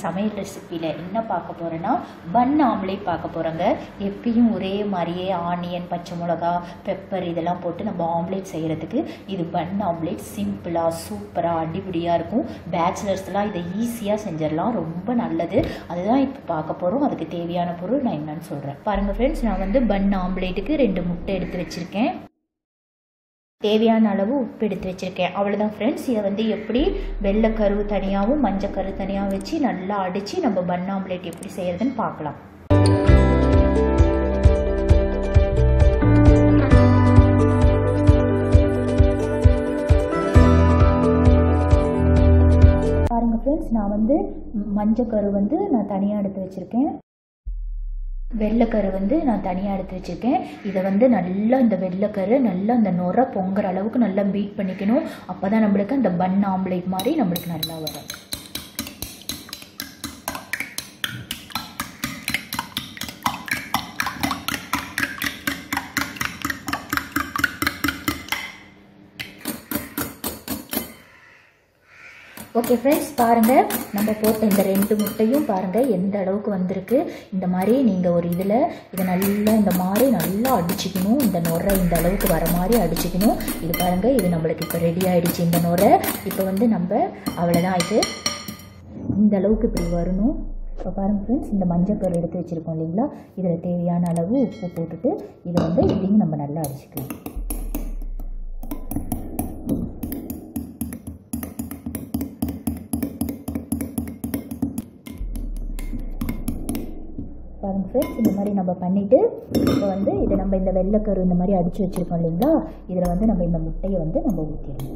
சமையல் ரெசிப்பியில் என்ன பார்க்க போகிறேன்னா பன் ஆம்லேட் பார்க்க போகிறோங்க எப்பயும் ஒரே மாதிரியே ஆனியன் பச்சை மிளகா பெப்பர் இதெல்லாம் போட்டு நம்ம ஆம்லேட் செய்கிறதுக்கு இது பன் ஆம்லேட் சிம்பிளாக சூப்பராக அடிபடியாக இருக்கும் பேச்சுலர்ஸ்லாம் இதை ஈஸியாக செஞ்சிடலாம் ரொம்ப நல்லது அதுதான் இப்போ பார்க்க போகிறோம் அதுக்கு தேவையான பொருள் நான் என்னன்னு சொல்கிறேன் பாருங்கள் ஃப்ரெண்ட்ஸ் நான் வந்து பன் ஆம்லேட்டுக்கு ரெண்டு முட்டை எடுத்து வச்சுருக்கேன் தேவையான அளவு உப்பு எடுத்து வச்சுருக்கேன் அவ்வளோதான் ஃப்ரெண்ட்ஸ் இதை வந்து எப்படி வெள்ளை கருவு தனியாகவும் மஞ்சள் கரு தனியாகவும் வச்சு நல்லா அடித்து நம்ம பன் ஆம்லேட் எப்படி செய்கிறதுன்னு பார்க்கலாம் பாருங்கள் ஃப்ரெண்ட்ஸ் நான் வந்து மஞ்சள் கரு வந்து நான் தனியாக எடுத்து வச்சுருக்கேன் வெள்ளைக்கரு வந்து நான் தனியாக எடுத்து வச்சுருக்கேன் இதை வந்து நல்லா இந்த வெள்ளைக்கரு நல்லா இந்த நுர பொங்குற அளவுக்கு நல்லா பீட் பண்ணிக்கணும் அப்போ தான் நம்மளுக்கு அந்த பன் ஆம்லேட் மாதிரி நம்மளுக்கு நல்லா வரும் ஓகே ஃப்ரெண்ட்ஸ் பாருங்கள் நம்ம போட்ட இந்த ரெண்டு முட்டையும் பாருங்கள் எந்த அளவுக்கு வந்திருக்கு இந்த மாதிரி நீங்கள் ஒரு இதில் இதை நல்லா இந்த மாதிரி நல்லா அடிச்சுக்கணும் இந்த நுரை இந்த அளவுக்கு வர மாதிரி அடிச்சுக்கணும் இது பாருங்கள் இது நம்மளுக்கு இப்போ ரெடி ஆகிடுச்சு இந்த நுரை இப்போ வந்து நம்ம அவ்வளோதான் இது இந்த அளவுக்கு இப்படி வரணும் இப்போ பாருங்கள் ஃப்ரெண்ட்ஸ் இந்த மஞ்சள் கரு எடுத்து வச்சுருக்கோம் இல்லைங்களா இதில் தேவையான அளவு உப்பு போட்டுட்டு இதை வந்து இப்படியும் நம்ம நல்லா அடிச்சுக்கலாம் பாருங்க ஃப்ரெண்ட்ஸ் இந்த மாதிரி நம்ம பண்ணிவிட்டு இப்போ வந்து இதை நம்ம இந்த வெள்ளைக்கரு இந்த மாதிரி அடித்து வச்சுருக்கோம் இல்லைங்களா இதில் வந்து நம்ம இந்த முட்டையை வந்து நம்ம ஊற்றிடணும்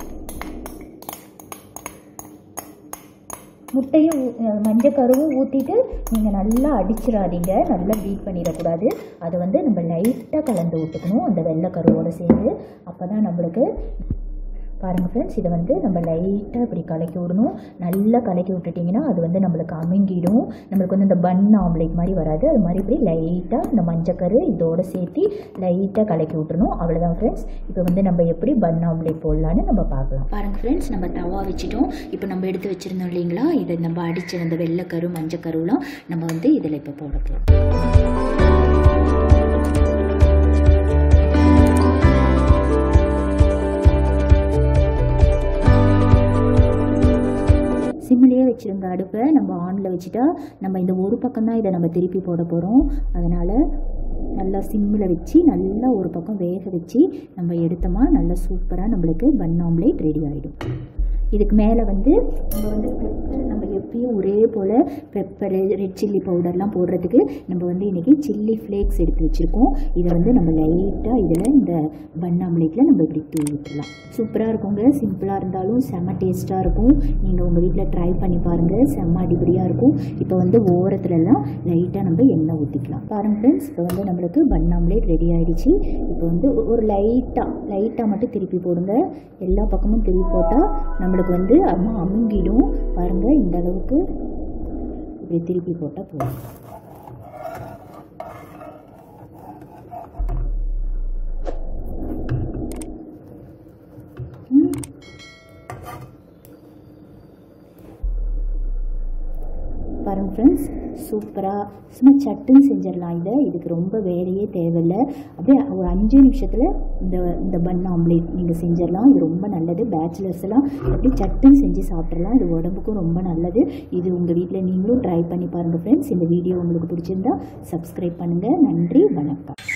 முட்டையும் மஞ்சள் கருவும் ஊற்றிட்டு நீங்கள் நல்லா அடிச்சிடாதீங்க நல்லா பீட் பண்ணிடக்கூடாது அதை வந்து நம்ம லைட்டாக கலந்து விட்டுக்கணும் அந்த வெள்ளை கருவோடு சேர்ந்து அப்போ தான் நம்மளுக்கு பாருங்கள் ஃப்ரெண்ட்ஸ் இதை வந்து நம்ம லைட்டாக இப்படி கலக்கி விடணும் நல்லா கலக்கி விட்டுட்டிங்கன்னா அது வந்து நம்மளுக்கு அமுங்கிடும் நம்மளுக்கு வந்து இந்த பன் ஆம்லேட் மாதிரி வராது அது மாதிரி இப்படி லைட்டாக இந்த மஞ்சக்கரு இதோடு சேர்த்து லைட்டாக கலக்கி விட்டுறணும் அவ்வளோதான் ஃப்ரெண்ட்ஸ் இப்போ வந்து நம்ம எப்படி பன் ஆம்லேட் போடலான்னு நம்ம பார்க்கலாம் பாருங்கள் ஃப்ரெண்ட்ஸ் நம்ம தவா வச்சுட்டோம் இப்போ நம்ம எடுத்து வச்சுருந்தோம் இல்லைங்களா இதை நம்ம அடித்த அந்த வெள்ளைக்கரு மஞ்சக்கருலாம் நம்ம வந்து இதில் இப்போ போடலாம் சிம்மிலேயே வச்சுருங்க அடுப்பை நம்ம ஆனில் வச்சுட்டா நம்ம இந்த ஒரு பக்கம் தான் இதை நம்ம திருப்பி போட போகிறோம் அதனால் நல்லா சிம்மில் வச்சு நல்லா ஒரு பக்கம் வேக வச்சு நம்ம எடுத்தோமா நல்லா சூப்பராக நம்மளுக்கு பன் ஆம்லேட் ரெடி ஆகிடும் இதுக்கு மேலே வந்து நம்ம வந்து பெப்பர் நம்ம எப்பயும் ஒரே போல் பெப்பரு ரெட் சில்லி பவுடர்லாம் போடுறதுக்கு நம்ம வந்து இன்றைக்கி சில்லி ஃப்ளேக்ஸ் எடுத்து வச்சுருக்கோம் இதை வந்து நம்ம லைட்டாக இதில் இந்த பன் ஆம்லேட்டில் நம்ம இப்படி தூவி விட்டுலாம் சூப்பராக இருக்குங்க சிம்பிளாக இருந்தாலும் செம்ம டேஸ்ட்டாக இருக்கும் நீங்கள் உங்கள் வீட்டில் ட்ரை பண்ணி பாருங்கள் செம்ம அடிபடியாக இருக்கும் இப்போ வந்து ஓரத்துலலாம் லைட்டாக நம்ம எண்ணெய் ஊற்றிக்கலாம் பாருங்கள் ஃப்ரெண்ட்ஸ் இப்போ வந்து நம்மளுக்கு பன் ஆம்லேட் ரெடி ஆகிடுச்சு இப்போ வந்து ஒரு லைட்டாக லைட்டாக மட்டும் திருப்பி போடுங்க எல்லா பக்கமும் திருப்பி போட்டால் நம்மளுக்கு வந்து அம்மா அமுங்கிடும் பாருங்கள் இந்த அளவுக்கு இப்படி திருப்பி போட்டால் போதும் பாருங்கள் ஃப்ரெண்ட்ஸ் சூப்பராக சும்மா சட்டுன்னு செஞ்சிடலாம் இதை இதுக்கு ரொம்ப வேலையே தேவையில்லை அப்படியே ஒரு அஞ்சு நிமிஷத்தில் இந்த இந்த பன் ஆம்லேட் நீங்கள் செஞ்சிடலாம் இது ரொம்ப நல்லது பேச்சுலர்ஸ் எல்லாம் அப்படியே சட்டுன்னு செஞ்சு சாப்பிட்றலாம் இது உடம்புக்கும் ரொம்ப நல்லது இது உங்கள் வீட்டில் நீங்களும் ட்ரை பண்ணி பாருங்கள் ஃப்ரெண்ட்ஸ் இந்த வீடியோ உங்களுக்கு பிடிச்சிருந்தா சப்ஸ்கிரைப் பண்ணுங்கள் நன்றி வணக்கம்